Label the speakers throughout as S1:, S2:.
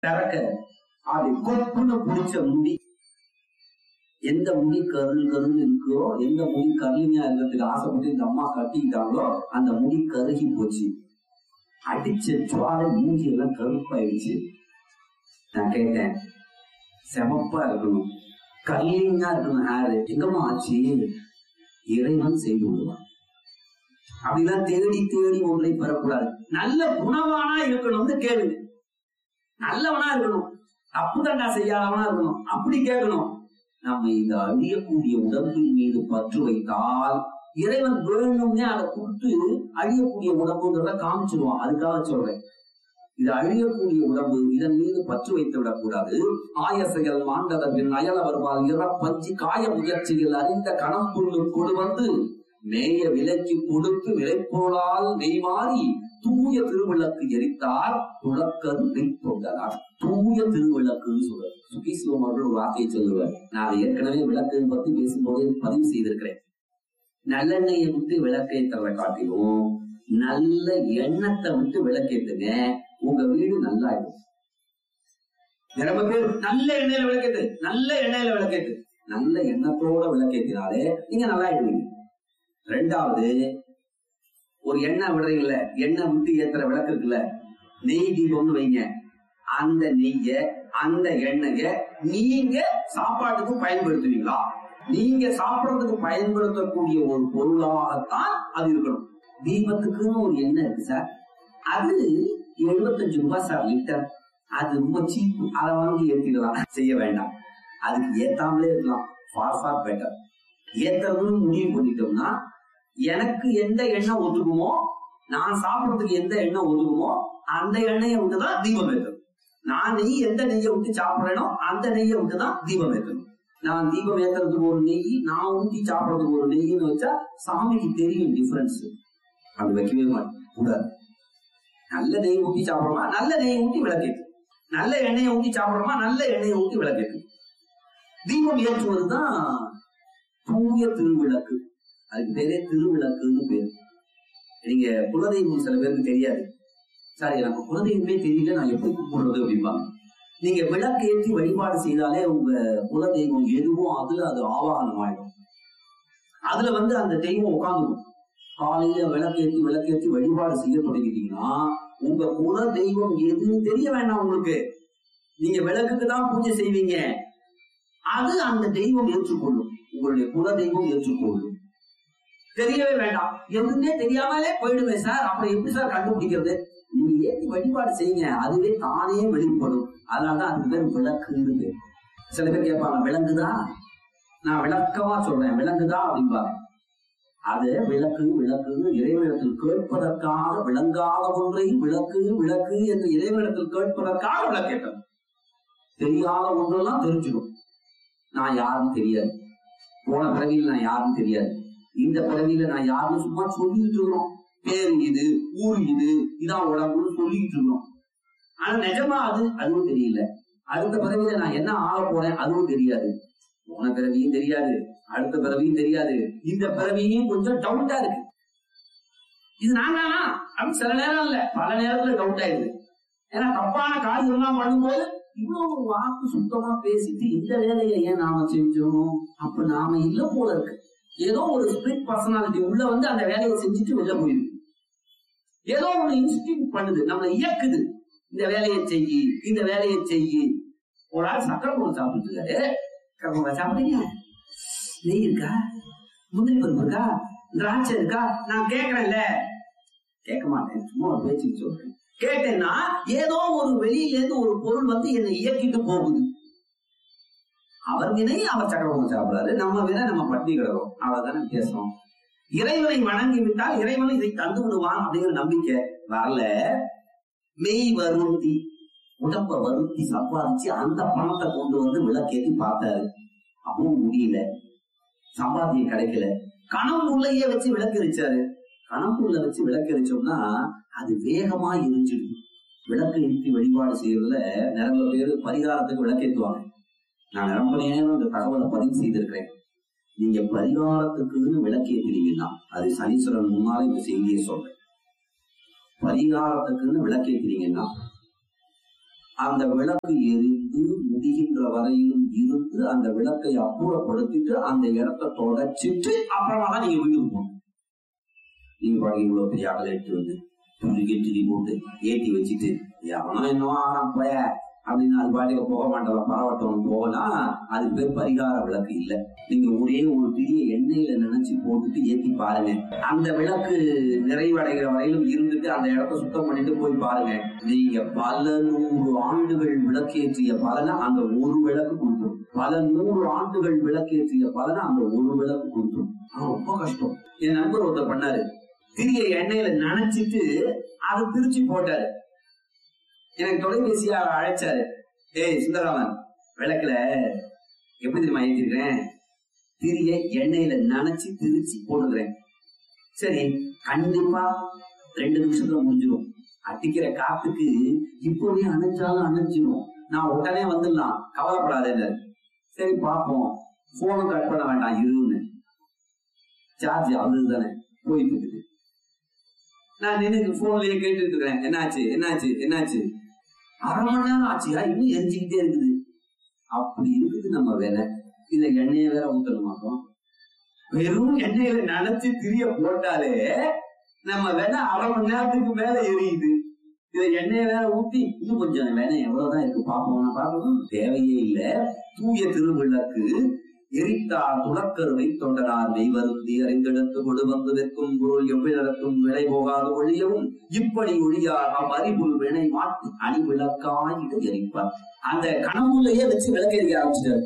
S1: திறக்க அது கொப்புன்னு பிடிச்ச முடி எந்த முடி கருள் கருள் இருக்கோ எந்த முடி கருளிங்கா இருக்கிறதுக்கு ஆசைப்பட்டு இந்த அம்மா கட்டிக்கிட்டாங்களோ அந்த முடி கருகி போச்சு அடிச்ச சுவாலை மூஞ்சி எல்லாம் கருப்பாயிடுச்சு நான் கேட்டேன் செமப்பா இருக்கணும் கல்லிங்கா இருக்கணும் ஹேர் எங்கம்மா ஆச்சு இறைவன் செய்து விடுவான் அப்படிலாம் தேடி தேடி ஒன்றை பெறக்கூடாது நல்ல குணவானா இருக்கணும்னு கேளுங்க நல்லவனா இருக்கணும் தப்பு தண்டா செய்யாதவனா இருக்கணும் அப்படி கேட்கணும் நம்ம இந்த அழியக்கூடிய உடம்பின் மீது பற்று வைத்தால் இறைவன் வேணும்னே அதை கொடுத்து அழியக்கூடிய உடம்புன்றத காமிச்சிருவான் அதுக்காக சொல்றேன் இது அழியக்கூடிய உடம்பு இதன் மீது பற்று வைத்து விடக்கூடாது ஆயசைகள் மாண்டதபின் அயல வருவால் இறப்பஞ்சி காய முயற்சியில் அறிந்த கணம் புல்லு கொடு வந்து மேய விலைக்கு கொடுத்து விலைப்பொருளால் நெய்மாறி தூய திருவிளக்கு எரித்தார் துளக்கது மெய்த்தொண்டனார் தூய திருவிளக்குன்னு சொல்றாரு சுகீஸ்வரம் அவர்கள் ஒரு வார்த்தையை சொல்லுவார் நான் அதை ஏற்கனவே விளக்கு பத்தி பேசும்போது பதிவு செய்திருக்கிறேன் நல்லெண்ணெயை விட்டு விளக்கேற்றவை காட்டிலும் நல்ல எண்ணத்தை விட்டு விளக்கேத்துங்க உங்க வீடு நல்லாயிடும் ரொம்ப பேர் நல்ல எண்ணெயில விளக்கேத்து நல்ல எண்ணெயில விளக்கேத்து நல்ல எண்ணத்தோட விளக்கேத்தினாலே நீங்க நல்லாயிடுவீங்க ரெண்டாவது ஒரு எண்ணெய் விடுறீங்கல்ல எண்ணெய் விட்டு ஏத்துற விளக்கு இருக்குல்ல நெய் தீபம்னு வைங்க அந்த நெய்ய அந்த எண்ணெய நீங்க சாப்பாட்டுக்கு பயன்படுத்துவீங்களா நீங்க சாப்பிடறதுக்கு பயன்படுத்தக்கூடிய ஒரு பொருளாகத்தான் அது இருக்கணும் தீபத்துக்குன்னு ஒரு எண்ணெய் இருக்கு சார் அது எழுபத்தஞ்சு ரூபாய் சார் லிட்டர் அது ரொம்ப சீப் அதை வாங்கி ஏத்திடலாம் செய்ய வேண்டாம் அதுக்கு ஏத்தாமலே இருக்கலாம் ஃபார் ஃபார் பெட்டர் ஏத்தணும்னு முடிவு பண்ணிட்டோம்னா எனக்கு எந்த எண்ணெய் ஒத்துக்குமோ நான் சாப்பிடறதுக்கு எந்த எண்ணெய் ஒத்துக்குமோ அந்த எண்ணெயை விட்டுதான் தீபம் ஏற்றணும் நான் நெய் எந்த நெய்யை விட்டு சாப்பிடறேனோ அந்த நெய்யை விட்டுதான் தீபம் ஏற்றணும் நான் தீபம் ஏத்துறதுக்கு ஒரு நெய் நான் ஊற்றி சாப்பிடறதுக்கு ஒரு நெய்ன்னு வச்சா சாமிக்கு தெரியும் டிஃபரன்ஸ் அது வைக்கவே மாட்டேன் கூடாது நல்ல நெய் ஊற்றி சாப்பிடுறோமா நல்ல நெய் ஊற்றி விளக்கேற்று நல்ல எண்ணெயை ஊற்றி சாப்பிடுறோமா நல்ல எண்ணெயை ஊற்றி விளக்கேற்று தீபம் ஏற்றுவதுதான் தூய திருவிளக்கு அதுக்கு பேரே திருவிளக்குன்னு பேரு நீங்க குலதெய்வம் சில பேருக்கு தெரியாது சார் எனக்கு குலதெய்வமே தெரியல நான் எப்படி கும்பிடுறது அப்படிம்பாங்க நீங்க விளக்கு ஏற்றி வழிபாடு செய்தாலே உங்க குலதெய்வம் எதுவும் அதுல அது ஆவாகனம் ஆயிடும் அதுல வந்து அந்த தெய்வம் உட்காந்துடும் காலையில விளக்கேற்றி விளக்கேற்றி வழிபாடு செய்ய தொடங்கிட்டீங்கன்னா உங்க குல தெய்வம் எதுன்னு தெரிய வேண்டாம் உங்களுக்கு நீங்க விளக்குக்கு தான் பூஜை செய்வீங்க அது அந்த தெய்வம் ஏற்றுக்கொள்ளும் உங்களுடைய குல தெய்வம் ஏற்றுக்கொள்ளும் தெரியவே வேண்டாம் எதுவுமே தெரியாமலே போயிடுவேன் சார் அப்புறம் எப்படி சார் கண்டுபிடிக்கிறது நீங்க ஏற்றி வழிபாடு செய்யுங்க அதுவே தானே வெளிப்படும் அதனாலதான் அதுக்கு பேர் விளக்குன்னு பேர் சில பேர் கேட்பாங்க விளங்குதா நான் விளக்கமா சொல்றேன் விளங்குதா அப்படிம்பாங்க அது விளக்கு விளக்குன்னு இறைவனிடத்தில் கேட்பதற்காக விளங்காத ஒன்றை விளக்கு விளக்கு என்று இறைவனிடத்தில் கேட்பதற்காக விளக்கேட்டது தெரியாத ஒன்றெல்லாம் தெரிஞ்சிடும் நான் யாருன்னு தெரியாது போன பிறவியில் நான் யாருன்னு தெரியாது இந்த பிறவியில நான் யாருன்னு சும்மா சொல்லிட்டு இருக்கிறோம் பேரு இது ஊர் இது இதான் உடம்புன்னு சொல்லிட்டு இருக்கிறோம் ஆனா நிஜமா அது அதுவும் தெரியல அடுத்த பிறவியில நான் என்ன ஆக போறேன் அதுவும் தெரியாது போன பிறவியும் தெரியாது அடுத்த பிறவியும் தெரியாது இந்த பிறவியும் கொஞ்சம் டவுட்டா இருக்கு இது நானா அப்படின்னு சில நேரம் இல்ல பல நேரத்துல டவுட் ஆயிடுது ஏன்னா தப்பான காரியம்லாம் பண்ணும்போது இவ்வளவு வாக்கு சுத்தமா பேசிட்டு இந்த வேலையை ஏன் நாம செஞ்சோம் அப்ப நாம இல்ல போல இருக்கு ஏதோ ஒரு ஸ்பிரிட் பர்சனாலிட்டி உள்ள வந்து அந்த வேலையை செஞ்சுட்டு வெளில போயிருக்கு ஏதோ ஒரு இன்ஸ்டிங் பண்ணுது நம்மளை இயக்குது இந்த வேலையை செய்யி இந்த வேலையை செய்யி ஒரு ஆள் சக்கரை பொருள் சாப்பிட்டு இருக்காரு கரும்பு சாப்பிட்டீங்க நெய் இருக்கா முந்திரி பருப்பு இருக்கா திராட்சை இருக்கா நான் கேட்கறேன்ல கேட்க மாட்டேன் சும்மா ஒரு பேச்சுக்கு சொல்றேன் கேட்டேன்னா ஏதோ ஒரு வெளியில இருந்து ஒரு பொருள் வந்து என்னை இயக்கிட்டு போகுது அவர் வினை அவர் சக்கரவங்க சாப்பிடுறாரு நம்ம வினை நம்ம பட்டி கிடக்கிறோம் அவ்வளவுதானே பேசுறோம் இறைவனை வணங்கி விட்டால் இறைவன் இதை தந்து விடுவான் அப்படிங்கிற நம்பிக்கை வரல மெய் வருந்தி உடம்ப வருத்தி சம்பாதிச்சு அந்த பணத்தை கொண்டு வந்து விளக்கேத்தி பார்த்தாரு அப்பவும் முடியல சம்பாத்தியம் கிடைக்கல கணம்புள்ளையே வச்சு விளக்கு எரிச்சாரு கணம்புள்ள வச்சு விளக்கு எரிச்சோம்னா அது வேகமா எரிஞ்சிடுது விளக்கு ஏற்றி வழிபாடு செய்யறதுல நிறைய பேர் பரிகாரத்துக்கு விளக்கேற்றுவாங்க நான் ரொம்ப நேரம் இந்த தகவலை பதிவு செய்திருக்கிறேன் நீங்க பரிகாரத்துக்குன்னு விளக்கேற்றினீங்கன்னா அது சனீஸ்வரன் முன்னால இந்த செய்தியை சொல்றேன் பரிகாரத்துக்குன்னு விளக்கேற்றினீங்கன்னா அந்த விளக்கு எரிந்து முடிகின்ற வரையிலும் இருந்து அந்த விளக்கை அப்புறப்படுத்திட்டு அந்த இடத்த தொடச்சிட்டு அப்புறமா தான் நீங்க வீட்டுக்கு போகணும் நீங்க பாருங்க இவ்வளவு பெரிய அகலை எடுத்து வந்து துணி கெட்டி போட்டு ஏத்தி வச்சுட்டு எவனோ என்னவோ ஆறாம் போய அப்படின்னு அது பாட்டுக்கு போக மாட்டோம் பரவட்டம் போகனா அது பேர் பரிகார விளக்கு இல்ல நீங்க ஒரே ஒரு பெரிய எண்ணெயில நினைச்சு போட்டுட்டு ஏத்தி பாருங்க அந்த விளக்கு நிறைவடைகிற வரையிலும் இருந்துட்டு அந்த இடத்த சுத்தம் பண்ணிட்டு போய் பாருங்க நீங்க பல நூறு ஆண்டுகள் விளக்கேற்றிய பலனை அந்த ஒரு விளக்கு கொடுக்கும் பல நூறு ஆண்டுகள் விளக்கேற்றிய பலனை அந்த ஒரு விளக்கு கொடுக்கும் ஆனா ரொம்ப கஷ்டம் என் நண்பர் ஒருத்தர் பண்ணாரு திரிய எண்ணெயில நனைச்சிட்டு அதை திருச்சி போட்டாரு எனக்கு தொலைபேசியா அழைச்சாரு ஏய் சுந்தரராமன் விளக்குல எப்படி தெரியுமா ஏற்றிருக்கிறேன் திரிய எண்ணெயில நனைச்சு திருச்சி போட்டுக்கிறேன் சரி கண்டிப்பா ரெண்டு நிமிஷத்துல முடிஞ்சிடும் அடிக்கிற காத்துக்கு இப்பவே அணைச்சாலும் அணைஞ்சிடும் நான் உடனே வந்துடலாம் கவலைப்படாதேன்னு சரி பார்ப்போம் போனும் கட் பண்ண வேண்டாம் இருன்னு சார்ஜ் அவ்வளவு தானே போயிட்டு இருக்குது நான் நினைச்சு போன்லயே கேட்டுட்டு இருக்கிறேன் என்னாச்சு என்னாச்சு என்னாச்சு அரை மணி நேரம் ஆச்சியா இன்னும் எரிஞ்சுக்கிட்டே இருக்குது அப்படி இருக்குது நம்ம வேலை இத எண்ணெய வேற ஊத்தணும் மாட்டோம் வெறும் எண்ணெயில நினைச்சு திரிய போட்டாலே நம்ம வேலை அரை மணி நேரத்துக்கு மேல எரியுது இத எண்ணெய வேற ஊத்தி இன்னும் கொஞ்சம் வேலை எவ்வளவுதான் இருக்கு பாப்போம் பாப்போம் தேவையே இல்ல தூய திருவிளக்கு எரித்தார் துடக்கருவை தொண்டரார் மெய் வருந்தி அறிந்தெடுத்து கொடு வந்து நிற்கும் பொருள் எவ்விடத்தும் விலை போகாது ஒழியவும் இப்படி ஒழியார் நம் அறிவுள் வினை மாற்றி அணி விளக்காயிட எரிப்பார் அந்த கனவுலையே வச்சு விளக்கு எரிக்க ஆரம்பிச்சிட்டாரு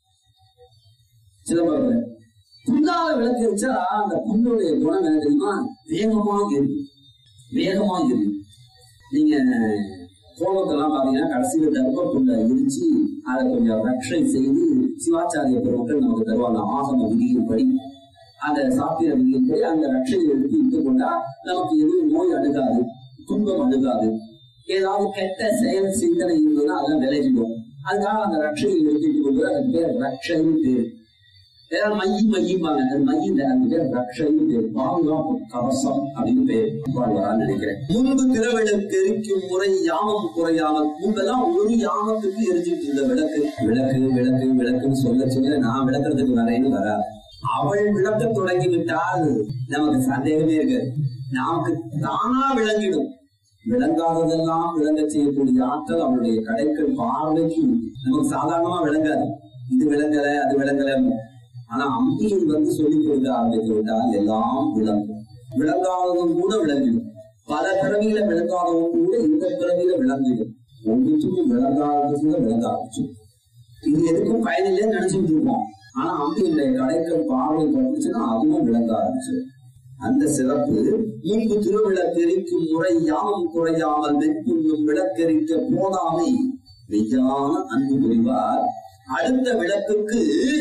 S1: சிலம்பரத்துல புல்லால விளக்கு எரிச்சா அந்த புல்லுடைய குணம் என்ன தெரியுமா வேகமா எரியும் வேகமா எரியும் நீங்க கோபத்தெல்லாம் பாத்தீங்கன்னா கடைசியில தர்ம புல்ல இடிச்சு அதை கொஞ்சம் ரட்சை செய்து சிவாச்சாரிய பெருமக்கள் நமக்கு தருவாங்க ஆகம விதியின்படி அந்த சாத்திர விதியின்படி அந்த ரட்சையை எடுத்து இட்டு கொண்டா நமக்கு எதுவும் நோய் அணுகாது துன்பம் அணுகாது ஏதாவது கெட்ட செயல் சிந்தனை இருந்ததுன்னா அதெல்லாம் விளைஞ்சிடும் அதுக்காக அந்த ரட்சையை எடுத்துட்டு கொண்டு அதுக்கு பேர் ரட்சைன்னு பேரு ஏதாவது மையி மையிம்பாங்க அது மைய இல்ல அது பேர் ரக்ஷைன்னு பேர் பாதுகாப்பு கவசம் அப்படின்னு பேர் வாழ்வரான்னு நினைக்கிறேன் முன்பு திரவிளக்கு எரிக்கும் முறை யாமம் குறையாமல் முன்பெல்லாம் ஒரு யாமத்துக்கு எரிஞ்சிட்டு இருந்த விளக்கு விளக்கு விளக்கு விளக்குன்னு சொல்ல சொல்ல நான் விளக்குறதுக்கு வரேன்னு வராது அவள் விளக்க தொடங்கி விட்டால் நமக்கு சந்தேகமே இருக்காது நமக்கு தானா விளங்கிடும் விளங்காததெல்லாம் விளங்க செய்யக்கூடிய ஆற்றல் அவளுடைய கடைக்கள் பார்வைக்கு நமக்கு சாதாரணமா விளங்காது இது விளங்கல அது விளங்கல ஆனா அம்பியில் வந்து சொல்லிக் கொடுக்க ஆரம்பித்து விட்டால் எல்லாம் விளங்கும் விளங்காததும் கூட விளங்கிடும் பல பிறவியில விளங்காததும் கூட இந்த பிறவியில விளங்கிடும் ஒன்றுக்கும் விளங்காதது கூட விளங்க ஆரம்பிச்சு இது எதுக்கும் பயனில்லைன்னு நினைச்சுட்டு இருப்போம் ஆனா அம்பியுடைய கடைக்கள் பார்வை பட்டுச்சுன்னா அதுவும் விளங்க ஆரம்பிச்சு அந்த சிறப்பு முன்பு திருவிளக்கெரிக்கும் முறை யாமம் குறையாமல் வெண்புண்ணும் விளக்கெரிக்க போதாமை மெய்யான அன்பு புரிவார் அடுத்த விளக்குக்கு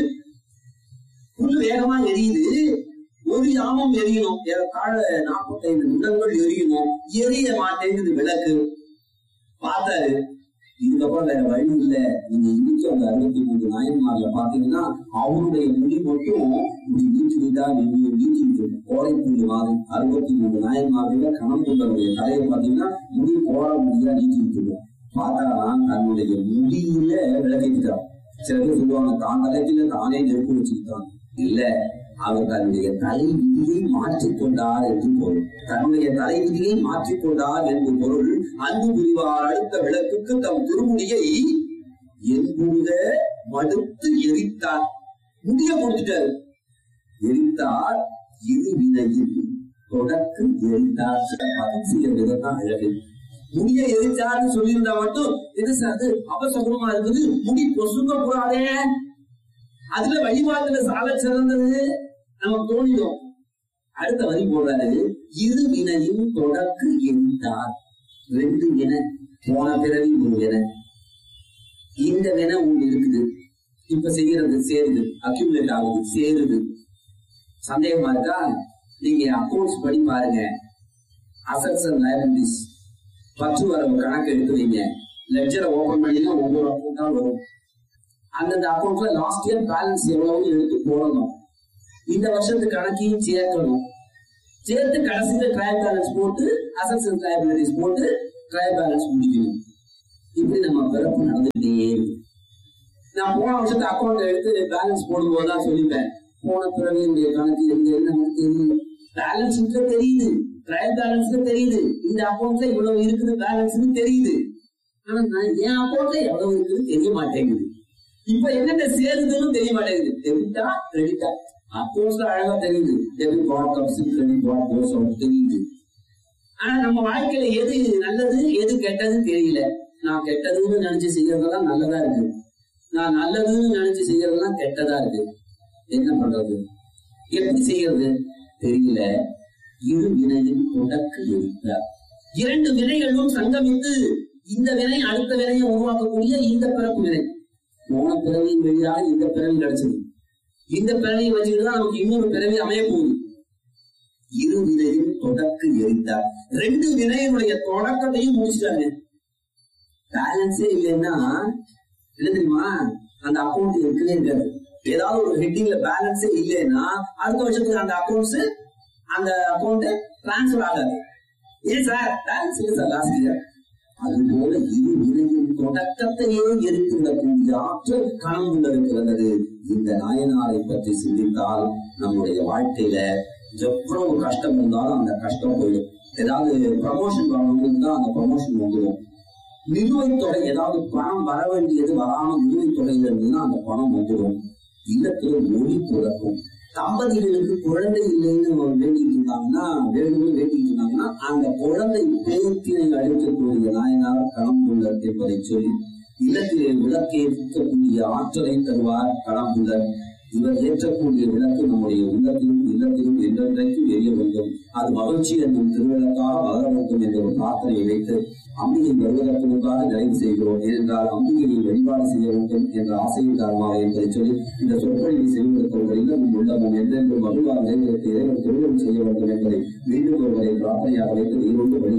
S1: புல் வேகமா எரியுது ஒரு யாமம் எரியணும் ஏறத்தாழ நாற்பத்தைந்து நிமிடங்கள் எரியணும் எரிய மாட்டேங்குது விளக்கு பார்த்தாரு இதுக்கப்புறம் வேற வழி இல்ல நீங்க இன்னைக்கு அந்த அறுபத்தி மூணு நாயன்மார்ல பாத்தீங்கன்னா அவருடைய முடி மட்டும் இப்படி நீச்சு நீட்டா நீங்க நீச்சிட்டு கோடை புள்ளி மாதிரி அறுபத்தி மூணு நாயன்மார்கள கணம்புள்ளவருடைய தலையை பாத்தீங்கன்னா முடி கோட முடியா நீச்சிட்டு இருக்கும் பார்த்தா தன்னுடைய முடியில விளக்கிட்டான் சில பேர் சொல்லுவாங்க தான் தலைக்கில தானே நெருப்பு வச்சுக்கிட்டான் இல்ல அவர் தன்னுடைய தலை விதியை மாற்றிக்கொண்டார் என்று பொருள் தன்னுடைய தலை விதியை மாற்றிக்கொண்டார் என்று பொருள் அன்பு புரிவார் அடுத்த விளக்குக்கு தம் திருமுடியை என்புங்க மடுத்து எரித்தார் முடிய முடிச்சிட்டாரு எரித்தார் இரு வினையில் தொடக்கு எரித்தார் பதிசிய விதத்தான் அழகு முடிய எரிச்சாருன்னு சொல்லியிருந்தா மட்டும் என்ன சார் அது அபசகுணமா இருக்குது முடி பொசுங்க கூடாதே அதுல வழிபாட்டுல சால சிறந்தது நமக்கு தோணிடும் அடுத்த வரி போடுறாரு இரு வினையும் தொடக்கு எரித்தார் ரெண்டு வினை போன பிறவி ஒரு வினை இந்த வினை ஒண்ணு இருக்குது இப்ப செய்யறது சேருது அக்யூமுலேட் ஆகுது சேருது சந்தேகமா இருக்கா நீங்க அக்கௌண்ட்ஸ் படி பாருங்க அசட்ஸ் அண்ட் லைபிலிட்டிஸ் பத்து வரவு கணக்கு எடுத்து வைங்க லெட்ஜரை ஓபன் பண்ணினா ஒவ்வொரு அக்கௌண்டா வரும் அந்தந்த அக்கௌண்ட்ல லாஸ்ட் இயர் பேலன்ஸ் எவ்வளவுன்னு எடுத்து போடணும் இந்த வருஷத்து கணக்கையும் சேர்க்கணும் சேர்த்து கடைசியில ட்ரையல் பேலன்ஸ் போட்டு அசட்ஸ் அண்ட் லைபிலிட்டிஸ் போட்டு ட்ரையல் பேலன்ஸ் முடிக்கணும் இப்படி நம்ம பிறப்பு நடந்துகிட்டே இருக்கு நான் போன வருஷத்து அக்கௌண்ட் எடுத்து பேலன்ஸ் போடும்போது தான் சொல்லிட்டேன் போன பிறவியுடைய கணக்கு எங்க இருக்கு நமக்கு தெரியல பேலன்ஸ் தெரியுது ட்ரையல் பேலன்ஸ்ல தெரியுது இந்த அக்கௌண்ட்ல இவ்வளவு இருக்குது பேலன்ஸ்னு தெரியுது ஆனா நான் என் அக்கௌண்ட்ல எவ்வளவு இருக்குது தெரிய மாட்டேங்குது இப்ப என்னென்ன சேருதுன்னு தெரிய மாட்டேங்குது டெபிட்டா கிரெடிட்டா அக்கௌண்ட்ஸ்ல அழகா தெரியுது debit what comes credit what goes out தெரியுது ஆனா நம்ம வாழ்க்கையில எது நல்லது எது கெட்டதுன்னு தெரியல நான் கெட்டதுன்னு நினைச்சு செய்யறதெல்லாம் நல்லதா இருக்கு நான் நல்லதுன்னு நினைச்சு செய்யறதெல்லாம் கெட்டதா இருக்கு என்ன பண்றது எப்படி செய்யறது தெரியல இரு வினையின் தொடக்கு இருக்கிறார் இரண்டு வினைகளும் சங்கமித்து இந்த வினை அடுத்த வினையை உருவாக்கக்கூடிய இந்த பிறப்பு வினை போன பிறவியின் வழியாக இந்த பிறவி கிடைச்சது இந்த பிறவியை வச்சுட்டு தான் நமக்கு இன்னொரு பிறவி அமைய போகுது இரு வினையின் தொடக்கு எரித்தார் ரெண்டு வினையினுடைய தொடக்கத்தையும் முடிச்சிட்டாங்க பேலன்ஸே இல்லைன்னா என்ன தெரியுமா அந்த அக்கௌண்ட் இருக்கவே இருக்காது ஏதாவது ஒரு ஹெட்டிங்ல பேலன்ஸே இல்லைன்னா அடுத்த வருஷத்துக்கு அந்த அக்கௌண்ட்ஸ் அந்த அக்கௌண்ட் டிரான்ஸ்ஃபர் ஆகாது ஏன் சார் பேலன்ஸ் இல்லை சார் லாஸ்ட் இயர் அதுபோல இரு வினையின் தொடக்கத்தையே எரித்துவிடக்கூடிய ஆற்றல் கணம்புள்ளருக்கு வந்தது இந்த நாயனாரை பற்றி சிந்தித்தால் நம்முடைய வாழ்க்கையில எவ்வளவு கஷ்டம் இருந்தாலும் அந்த கஷ்டம் போயிடும் ஏதாவது ப்ரமோஷன் வரணும்னு தான் அந்த ப்ரமோஷன் வந்துடும் நிலுவைத் தொகை ஏதாவது பணம் வர வேண்டியது வராம நிலுவைத் தொகையில இருந்ததுன்னா அந்த பணம் வந்துடும் இல்லத்துல மொழி பிறக்கும் தம்பதிகளுக்கு குழந்தை இல்லைன்னு வேண்டிட்டு இருந்தாங்கன்னா வேணும்னு வேண்டிட்டு இருந்தாங்கன்னா அந்த குழந்தை பேத்தினை அழிக்கக்கூடிய நாயனார் களம்புள்ளர் என்பதை சொல்லி இல்லத்திலே விளக்கேற்கக்கூடிய ஆற்றலை தருவார் களம்புள்ளர் இவர் ஏற்றக்கூடிய விளக்கு நம்முடைய உள்ளத்திலும் இல்லத்திலும் என்றென்றைக்கும் எரிய வேண்டும் அது மகிழ்ச்சி என்னும் திருவிழக்காக வளர வேண்டும் என்ற ஒரு பிரார்த்தனையை வைத்து அம்பிகை வருவதற்கு முன்பாக நிறைவு செய்கிறோம் ஏனென்றால் அம்பிகையை வழிபாடு செய்ய வேண்டும் என்ற ஆசையின் காரணமாக என்பதை சொல்லி இந்த சொற்பொழிவை செய்வதற்கு இல்லமும் உள்ளமும் என்றென்றும் மகிழ்வாக நிறைவேற்ற இறைவன் திருவிழம் செய்ய வேண்டும் என்பதை மீண்டும் ஒருவரை பிரார்த்தனையாக வைத்து நீரோடு வழி